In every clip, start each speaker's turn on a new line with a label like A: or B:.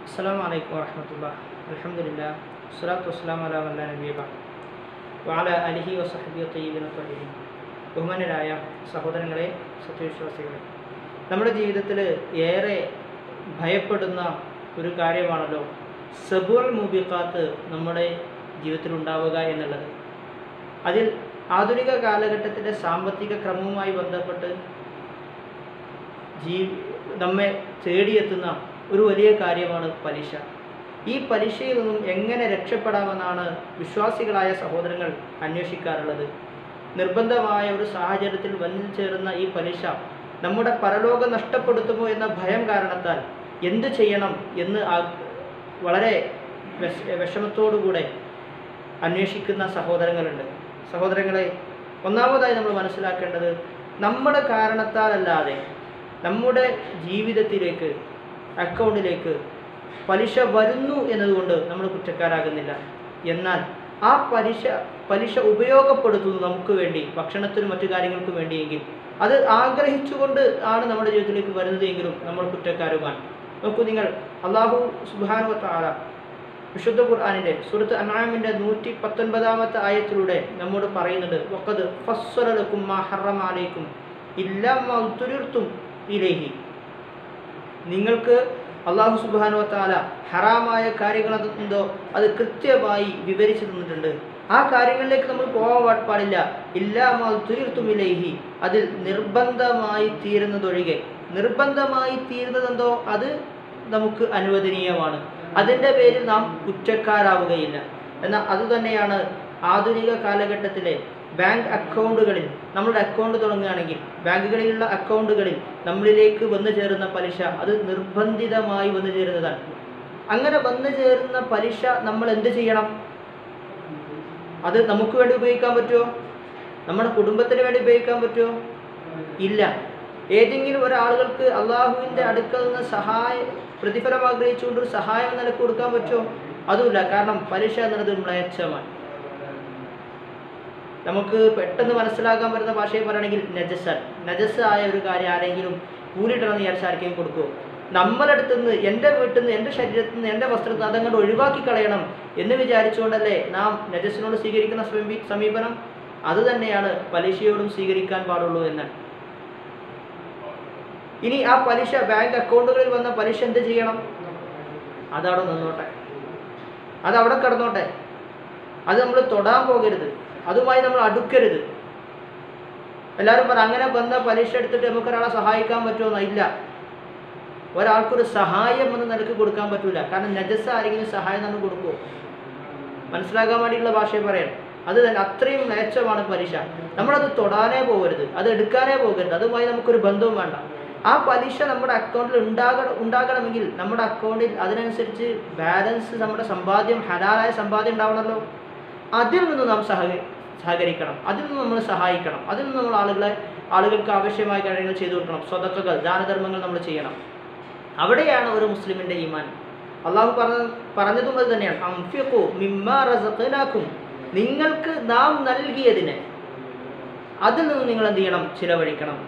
A: അസ്സാം വലൈക്കും വാഹമത്തുള്ള അലഹമുല്ല വസ്സലാത്തു വസ്സലാം അല വല്ല നബീബ വാല അലിഹി വസഹബി തയ്യബിൻ തൊഴിലും ബഹുമാനരായ സഹോദരങ്ങളെ സത്യവിശ്വാസികളെ നമ്മുടെ ജീവിതത്തിൽ ഏറെ ഭയപ്പെടുന്ന ഒരു കാര്യമാണല്ലോ സബുൽ മുബിഖാത്ത് നമ്മുടെ ജീവിതത്തിൽ ഉണ്ടാവുക എന്നുള്ളത് അതിൽ ആധുനിക കാലഘട്ടത്തിൻ്റെ സാമ്പത്തിക ക്രമവുമായി ബന്ധപ്പെട്ട് ജീ നമ്മെ തേടിയെത്തുന്ന ഒരു വലിയ കാര്യമാണ് പലിശ ഈ പലിശയിൽ നിന്നും എങ്ങനെ രക്ഷപ്പെടാമെന്നാണ് വിശ്വാസികളായ സഹോദരങ്ങൾ അന്വേഷിക്കാറുള്ളത് നിർബന്ധമായ ഒരു സാഹചര്യത്തിൽ വന്നു ചേരുന്ന ഈ പലിശ നമ്മുടെ പരലോകം നഷ്ടപ്പെടുത്തുമോ എന്ന ഭയം കാരണത്താൽ എന്ത് ചെയ്യണം എന്ന് ആ വളരെ വിഷ വിഷമത്തോടുകൂടെ അന്വേഷിക്കുന്ന സഹോദരങ്ങളുണ്ട് സഹോദരങ്ങളെ ഒന്നാമതായി നമ്മൾ മനസ്സിലാക്കേണ്ടത് നമ്മുടെ കാരണത്താലല്ലാതെ നമ്മുടെ ജീവിതത്തിലേക്ക് അക്കൗണ്ടിലേക്ക് പലിശ വരുന്നു എന്നതുകൊണ്ട് നമ്മൾ കുറ്റക്കാരാകുന്നില്ല എന്നാൽ ആ പലിശ പലിശ ഉപയോഗപ്പെടുത്തുന്നു നമുക്ക് വേണ്ടി ഭക്ഷണത്തിനും മറ്റു കാര്യങ്ങൾക്കും വേണ്ടിയെങ്കിൽ അത് ആഗ്രഹിച്ചുകൊണ്ട് ആണ് നമ്മുടെ ജീവിതത്തിലേക്ക് വരുന്നത് എങ്കിലും നമ്മൾ കുറ്റക്കാരുമാണ് നോക്കൂ നിങ്ങൾ അള്ളാഹു സുബാനു താല വിശുദ്ധ ഖുർആാനിൻ്റെ സുഹൃത്ത് അനാമിൻ്റെ നൂറ്റി പത്തൊൻപതാമത്തെ ആയത്തിലൂടെ നമ്മോട് പറയുന്നുണ്ട് വക്കത് ഫസ്വലക്കും ഹറമാലേക്കും ഇല്ലാത്തുരുത്തും ഇലേഹി നിങ്ങൾക്ക് അള്ളാഹു സുബാനോ താല ഹറാമായ കാര്യങ്ങൾ എന്തോ അത് കൃത്യമായി വിവരിച്ചു തന്നിട്ടുണ്ട് ആ കാര്യങ്ങളിലേക്ക് നമ്മൾ പോകാൻ പാടില്ല ഇല്ലാമാൽ തുരിർത്തുമിലേഹി അതിൽ നിർബന്ധമായി തീരുന്നതൊഴികെ നിർബന്ധമായി തീരുന്നതെന്തോ അത് നമുക്ക് അനുവദനീയമാണ് അതിൻ്റെ പേരിൽ നാം കുറ്റക്കാരാവുകയില്ല എന്നാൽ അതുതന്നെയാണ് ആധുനിക കാലഘട്ടത്തിലെ ബാങ്ക് അക്കൗണ്ടുകളിൽ നമ്മളുടെ അക്കൗണ്ട് തുടങ്ങുകയാണെങ്കിൽ ബാങ്കുകളിലുള്ള അക്കൗണ്ടുകളിൽ നമ്മളിലേക്ക് വന്നു ചേരുന്ന പലിശ അത് നിർബന്ധിതമായി വന്നു ചേരുന്നതാണ് അങ്ങനെ വന്നു ചേരുന്ന പലിശ നമ്മൾ എന്ത് ചെയ്യണം അത് നമുക്ക് വേണ്ടി ഉപയോഗിക്കാൻ പറ്റുമോ നമ്മുടെ കുടുംബത്തിന് വേണ്ടി ഉപയോഗിക്കാൻ പറ്റുമോ ഇല്ല ഏതെങ്കിലും ഒരാളുകൾക്ക് അള്ളാഹുവിൻ്റെ അടുക്കൽ നിന്ന് സഹായ പ്രതിഫലം ആഗ്രഹിച്ചുകൊണ്ട് ഒരു സഹായം നിലക്ക് കൊടുക്കാൻ പറ്റുമോ അതുമില്ല കാരണം പലിശ എന്നുള്ളത് മ്ലേച്ഛമാണ് നമുക്ക് പെട്ടെന്ന് മനസ്സിലാക്കാൻ പറ്റുന്ന ഭാഷയിൽ പറയുകയാണെങ്കിൽ നജസൻ നജസ് ആയ ഒരു കാര്യം ആരെങ്കിലും കൂലിയിട്ടണമെന്ന് വിചാരിച്ച് ആർക്കെങ്കിലും കൊടുക്കുമോ നമ്മളടുത്ത് നിന്ന് എൻ്റെ വീട്ടിൽ നിന്ന് എൻ്റെ ശരീരത്തിൽ നിന്ന് എൻ്റെ വസ്ത്രത്തിൽ നിന്ന് അതങ്ങോട്ട് ഒഴിവാക്കി കളയണം എന്ന് വിചാരിച്ചുകൊണ്ടല്ലേ നാം നജസിനോട് സ്വീകരിക്കുന്ന സമീ സമീപനം അത് തന്നെയാണ് പലിശയോടും സ്വീകരിക്കാൻ പാടുള്ളൂ എന്ന് ഇനി ആ പലിശ ബാങ്ക് അക്കൗണ്ടുകളിൽ വന്ന പലിശ എന്ത് ചെയ്യണം അതവിടെ നിന്നോട്ടെ അതവിടെ കിടന്നോട്ടെ അത് നമ്മൾ തൊടാൻ പോകരുത് അതുമായി നമ്മൾ അടുക്കരുത് എല്ലാവരും പറ അങ്ങനെ വന്ന പലിശ എടുത്തിട്ട് നമുക്ക് ഒരാളെ സഹായിക്കാൻ പറ്റുമോ ഇല്ല ഒരാൾക്കൊരു സഹായം എന്ന നിലക്ക് കൊടുക്കാൻ പറ്റൂല കാരണം നജസ് ആരെങ്കിലും സഹായം നമ്മൾ കൊടുക്കുമോ മനസ്സിലാക്കാൻ വേണ്ടിയുള്ള ഭാഷയെ പറയണം അത് തന്നെ അത്രയും മേച്ചമാണ് പലിശ നമ്മളത് തൊടാനേ പോകരുത് അത് എടുക്കാനേ പോകരുത് അതുമായി നമുക്കൊരു ബന്ധവും വേണ്ട ആ പലിശ നമ്മുടെ അക്കൗണ്ടിൽ ഉണ്ടാകണം ഉണ്ടാകണമെങ്കിൽ നമ്മുടെ അക്കൗണ്ടിൽ അതിനനുസരിച്ച് ബാലൻസ് നമ്മുടെ സമ്പാദ്യം ഹലാലായ സമ്പാദ്യം ഉണ്ടാവണമല്ലോ അതിൽ നിന്ന് നാം സഹകരി സഹകരിക്കണം അതിൽ നിന്ന് നമ്മൾ സഹായിക്കണം അതിൽ നിന്ന് നമ്മൾ ആളുകളെ ആളുകൾക്ക് ആവശ്യമായ കാര്യങ്ങൾ ചെയ്തു കൊടുക്കണം സ്വതക്കകൾ ദാനധർമ്മങ്ങൾ നമ്മൾ ചെയ്യണം അവിടെയാണ് ഒരു മുസ്ലിമിൻ്റെ ഈമാൻ അള്ളാഹു പറഞ്ഞ പറഞ്ഞതും അത് തന്നെയാണ് അംഫിഖു മിമ്മാ റസഖനാക്കും നിങ്ങൾക്ക് നാം നൽകിയതിനെ അതിൽ നിന്ന് നിങ്ങൾ എന്ത് ചെയ്യണം ചിലവഴിക്കണം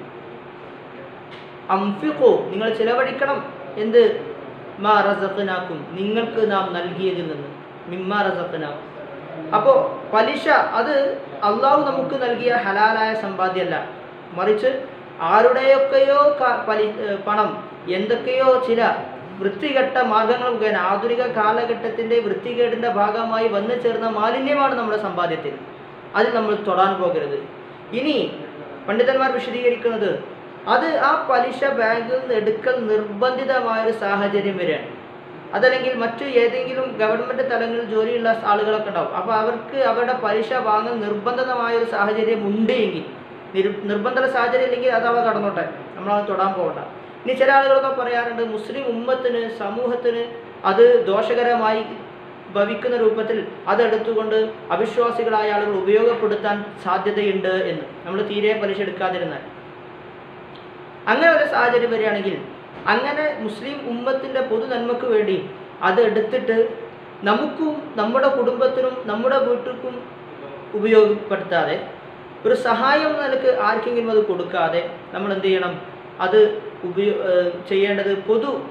A: അംഫിഖു നിങ്ങൾ ചിലവഴിക്കണം എന്ത് മാ റസഖനാക്കും നിങ്ങൾക്ക് നാം നൽകിയതിൽ നിന്ന് മിമ്മാ റസഖനാക്കും അപ്പോൾ പലിശ അത് അള്ളാഹു നമുക്ക് നൽകിയ ഹലാലായ സമ്പാദ്യമല്ല മറിച്ച് ആരുടെയൊക്കെയോ പലി പണം എന്തൊക്കെയോ ചില വൃത്തികെട്ട മാർഗങ്ങൾ മുഖേന ആധുനിക കാലഘട്ടത്തിൻ്റെ വൃത്തികേടിൻ്റെ ഭാഗമായി വന്നു ചേർന്ന മാലിന്യമാണ് നമ്മുടെ സമ്പാദ്യത്തിൽ അതിൽ നമ്മൾ തൊടാൻ പോകരുത് ഇനി പണ്ഡിതന്മാർ വിശദീകരിക്കുന്നത് അത് ആ പലിശ ബാങ്കിൽ നിന്ന് എടുക്കൽ നിർബന്ധിതമായൊരു സാഹചര്യം വരികയാണ് അതല്ലെങ്കിൽ മറ്റു ഏതെങ്കിലും ഗവൺമെൻറ് തലങ്ങളിൽ ജോലിയുള്ള ആളുകളൊക്കെ ഉണ്ടാവും അപ്പോൾ അവർക്ക് അവരുടെ പലിശ വാങ്ങാൻ നിർബന്ധിതമായ ഒരു സാഹചര്യം ഉണ്ട് എങ്കിൽ നിർബന്ധ സാഹചര്യം ഇല്ലെങ്കിൽ അത് അവിടെ കടന്നോട്ടെ നമ്മളത് തൊടാൻ പോകണ്ട ഇനി ചില ആളുകളൊക്കെ പറയാറുണ്ട് മുസ്ലിം ഉമ്മത്തിന് സമൂഹത്തിന് അത് ദോഷകരമായി ഭവിക്കുന്ന രൂപത്തിൽ അതെടുത്തുകൊണ്ട് അവിശ്വാസികളായ ആളുകൾ ഉപയോഗപ്പെടുത്താൻ സാധ്യതയുണ്ട് എന്ന് നമ്മൾ തീരെ പലിശ എടുക്കാതിരുന്നാൽ അങ്ങനെ ഒരു സാഹചര്യം വരികയാണെങ്കിൽ അങ്ങനെ മുസ്ലിം ഉമ്മത്തിൻ്റെ പൊതു നന്മക്ക് വേണ്ടി അത് എടുത്തിട്ട് നമുക്കും നമ്മുടെ കുടുംബത്തിനും നമ്മുടെ വീട്ടിൽക്കും ഉപയോഗപ്പെടുത്താതെ ഒരു സഹായം നിലക്ക് ആർക്കെങ്കിലും അത് കൊടുക്കാതെ നമ്മൾ എന്ത് ചെയ്യണം അത് ഉപയോ ചെയ്യേണ്ടത് പൊതു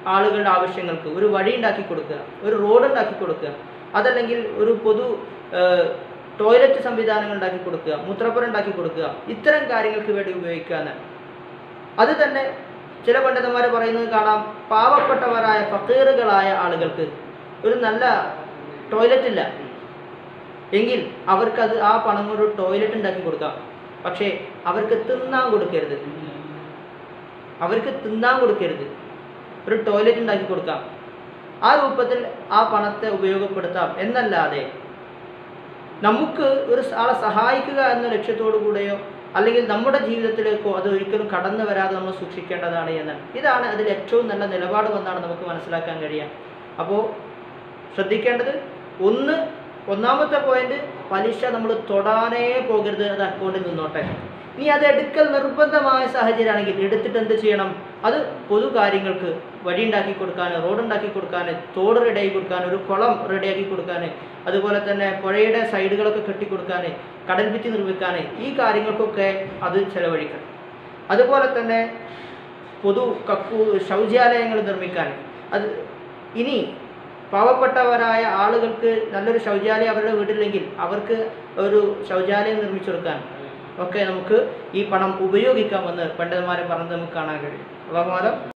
A: ആളുകളുടെ ആവശ്യങ്ങൾക്ക് ഒരു വഴി ഉണ്ടാക്കി കൊടുക്കുക ഒരു റോഡ് ഉണ്ടാക്കി കൊടുക്കുക അതല്ലെങ്കിൽ ഒരു പൊതു ഏഹ്, ടോയ്ലറ്റ് സംവിധാനങ്ങൾ ഉണ്ടാക്കി കൊടുക്കുക മൂത്രപ്പുരം ഉണ്ടാക്കി കൊടുക്കുക ഇത്തരം കാര്യങ്ങൾക്ക് വേണ്ടി ഉപയോഗിക്കുക എന്നാണ് അത് തന്നെ ചില പണ്ഡിതന്മാർ പറയുന്നത് കാണാം പാവപ്പെട്ടവരായ ഫക്കീറുകളായ ആളുകൾക്ക് ഒരു നല്ല ടോയ്ലറ്റ് ഇല്ല എങ്കിൽ അവർക്കത് ആ പണം കൊണ്ട് ഒരു ടോയ്ലറ്റ് ഉണ്ടാക്കി കൊടുക്കാം പക്ഷേ അവർക്ക് തിന്നാൻ കൊടുക്കരുത് അവർക്ക് തിന്നാൻ കൊടുക്കരുത് ഒരു ടോയ്ലറ്റ് ഉണ്ടാക്കി കൊടുക്കാം ആ രൂപത്തിൽ ആ പണത്തെ ഉപയോഗപ്പെടുത്താം എന്നല്ലാതെ നമുക്ക് ഒരു സ- ആളെ സഹായിക്കുക എന്ന ലക്ഷ്യത്തോടു കൂടെയോ അല്ലെങ്കിൽ നമ്മുടെ ജീവിതത്തിലേക്കോ അത് ഒരിക്കലും കടന്നു വരാതെ നമ്മൾ സൂക്ഷിക്കേണ്ടതാണ് എന്നാണ് ഇതാണ് അതിൽ ഏറ്റവും നല്ല നിലപാടുമെന്നാണ് നമുക്ക് മനസ്സിലാക്കാൻ കഴിയുക അപ്പോൾ ശ്രദ്ധിക്കേണ്ടത് ഒന്ന് ഒന്നാമത്തെ പോയിന്റ് പലിശ നമ്മൾ തൊടാനേ പോകരുത് അത് അക്കൗണ്ടിൽ നിന്നോട്ടെ ഇനി അത് എടുക്കൽ നിർബന്ധമായ സാഹചര്യമാണെങ്കിൽ എടുത്തിട്ട് എന്ത് ചെയ്യണം അത് പൊതു കാര്യങ്ങൾക്ക് വഴി ഉണ്ടാക്കി കൊടുക്കാൻ റോഡ് ഉണ്ടാക്കി കൊടുക്കാൻ തോട് റെഡിയാക്കി കൊടുക്കാൻ ഒരു കുളം റെഡിയാക്കി കൊടുക്കാൻ അതുപോലെ തന്നെ പുഴയുടെ സൈഡുകളൊക്കെ കെട്ടിക്കൊടുക്കാൻ കടൽ ഭിത്തി നിർമ്മിക്കാൻ ഈ കാര്യങ്ങൾക്കൊക്കെ അത് ചെലവഴിക്കണം അതുപോലെ തന്നെ പൊതു കക്കു ശൗചാലയങ്ങൾ നിർമ്മിക്കാൻ അത് ഇനി പാവപ്പെട്ടവരായ ആളുകൾക്ക് നല്ലൊരു ശൗചാലയം അവരുടെ വീട്ടിലില്ലെങ്കിൽ അവർക്ക് ഒരു ശൗചാലയം നിർമ്മിച്ചു കൊടുക്കാൻ ഒക്കെ നമുക്ക് ഈ പണം ഉപയോഗിക്കാമെന്ന് പണ്ഡിതന്മാരെ പറഞ്ഞ് നമുക്ക് കാണാൻ കഴിയും അള്ളാഹു